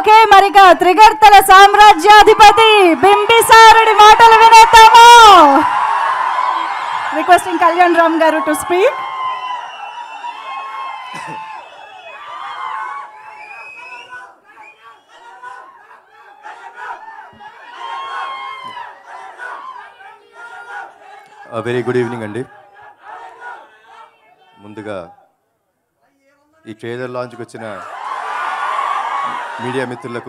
okay మరిక త్రిగర్తల సామ్రాజ్యాధిపతి బింబిసారుడి మాటలు వినేద్దాము requesting Kalyan Ram garu to speak very good evening అండి ముందుగా ఈ ట్రేలర్ లాంచ్కి వచ్చిన మీడియా మిత్రులకు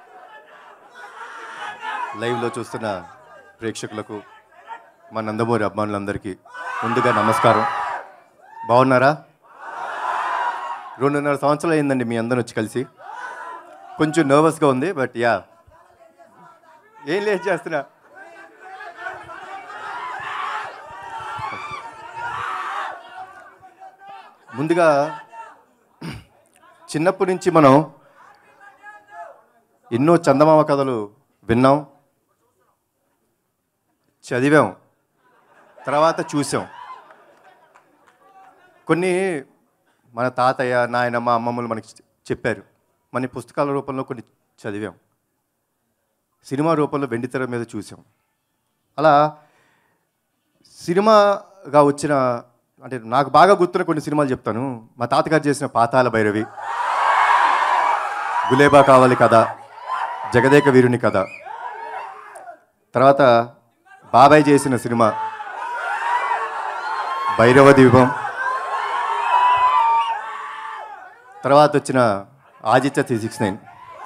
లైవ్లో చూస్తున్న ప్రేక్షకులకు మా నందమూరి అభిమానులందరికీ ముందుగా నమస్కారం బాగున్నారా రెండున్నర సంవత్సరాలు అయిందండి మీ అందరం వచ్చి కలిసి కొంచెం నర్వస్గా ఉంది బట్ యా ఏం లేదు చేస్తున్నా ముందుగా చిన్నప్పటి నుంచి మనం ఎన్నో చందమామ కథలు విన్నాం చదివాం తర్వాత చూసాం కొన్ని మన తాతయ్య నాయనమ్మ అమ్మమ్మలు మనకి చె- చెప్పారు మన పుస్తకాల రూపంలో కొన్ని చదివాం సినిమా రూపంలో వెండితెర మీద చూసాం అలా సినిమాగా వచ్చిన అంటే నాకు బాగా గుర్తున్న కొన్ని సినిమాలు చెప్తాను మా తాతగారు చేసిన పాతాల భైరవి గులేబా కావాలి కథ జగదేక వీరుని కథ తర్వాత బాబాయ్ చేసిన సినిమా భైరవ దీపం తర్వాత వచ్చిన ఆదిత్య త్రీ సిక్స్ నైన్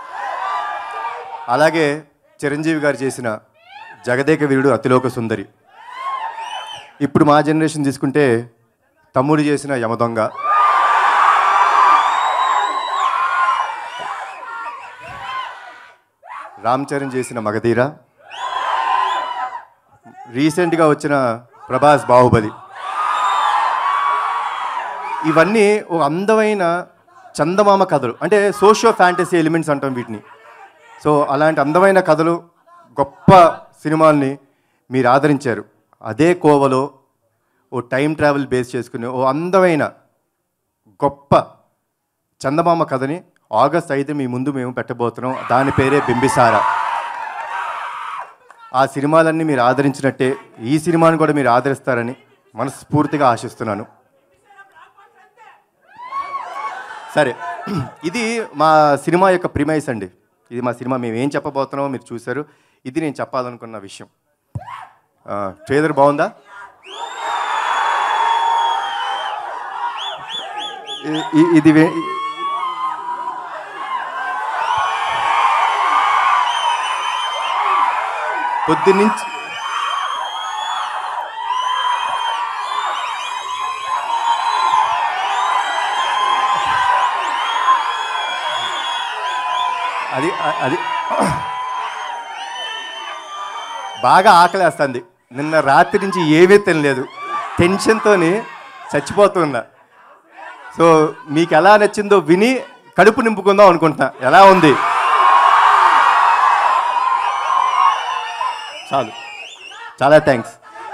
అలాగే చిరంజీవి గారు చేసిన జగదేక వీరుడు అతిలోక సుందరి ఇప్పుడు మా జనరేషన్ తీసుకుంటే తమ్ముడు చేసిన యమదొంగ రామ్ చరణ్ చేసిన మగధీర రీసెంట్గా వచ్చిన ప్రభాస్ బాహుబలి ఇవన్నీ ఒక అందమైన చందమామ కథలు అంటే సోషియో ఫ్యాంటసీ ఎలిమెంట్స్ అంటాం వీటిని సో అలాంటి అందమైన కథలు గొప్ప సినిమాల్ని మీరు ఆదరించారు అదే కోవలో ఓ టైం ట్రావెల్ బేస్ చేసుకుని ఓ అందమైన గొప్ప చందమామ కథని ఆగస్ట్ ఐదు మీ ముందు మేము పెట్టబోతున్నాం దాని పేరే బింబిసార ఆ సినిమాలన్నీ మీరు ఆదరించినట్టే ఈ సినిమాని కూడా మీరు ఆదరిస్తారని మనస్ఫూర్తిగా ఆశిస్తున్నాను సరే ఇది మా సినిమా యొక్క ప్రిమైస్ అండి ఇది మా సినిమా మేము ఏం చెప్పబోతున్నామో మీరు చూశారు ఇది నేను చెప్పాలనుకున్న విషయం ట్రేలర్ బాగుందా ఇ- ఇ- ఇది వే- పొద్దున్నుంచి అది అది బాగా ఆకలేస్తుంది నిన్న రాత్రి నుంచి ఏమీ తినలేదు టెన్షన్తో చచ్చిపోతున్నా సో మీకు ఎలా నచ్చిందో విని కడుపు నింపుకుందాం అనుకుంటున్నా ఎలా ఉంది చాలు చాలా థ్యాంక్స్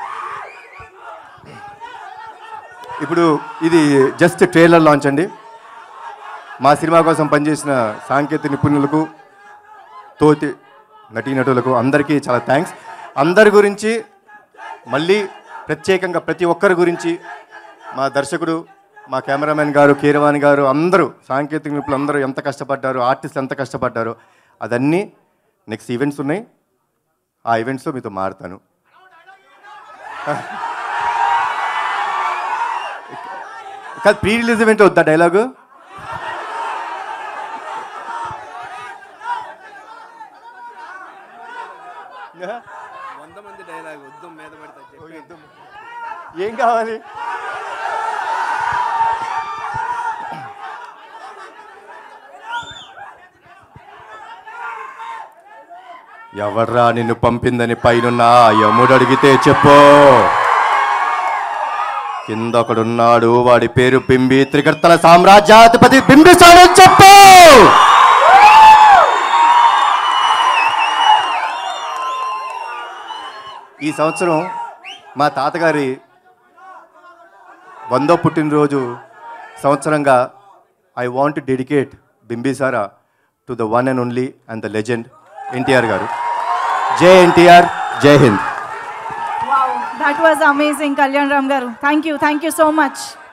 ఇప్పుడు ఇది జస్ట్ ట్రైలర్ లాంచ్ అండి మా సినిమా కోసం పనిచేసిన సాంకేతిక నిపుణులకు తోటి నటీనటులకు అందరికీ చాలా థ్యాంక్స్ అందరి గురించి మళ్ళీ ప్రత్యేకంగా ప్రతి ఒక్కరి గురించి మా దర్శకుడు మా కెమెరామెన్ గారు కీరవాణి గారు అందరూ సాంకేతిక నిపుణులు అందరూ ఎంత కష్టపడ్డారు ఆర్టిస్ట్ ఎంత కష్టపడ్డారో అదన్నీ నెక్స్ట్ ఈవెంట్స్ ఉన్నాయి ఆ ఈవెంట్స్లో మీతో మారుతాను కాదు ప్రీ రిలీజ్ ఈవెంట్ వద్దా డైలాగు వంద మంది డైలాగ్ యుద్ధం మీద పడితే ఏం కావాలి ఎవర్రా నిన్ను పంపిందని పైనున్న ఆ యముడు అడిగితే చెప్పు కింద ఒకడున్నాడు వాడి పేరు బింబి త్రికర్తల సామ్రాజ్యాధిపతి బింబిసాడని చెప్పు ఈ సంవత్సరం మా తాతగారి వందో పుట్టినరోజు సంవత్సరంగా I want dedicate Bimbisara to the one and only and the legend NTR garu జై ఎన్టీఆర్ జై హింద్ that was amazing Kalyan Ram garu thank you thank you so much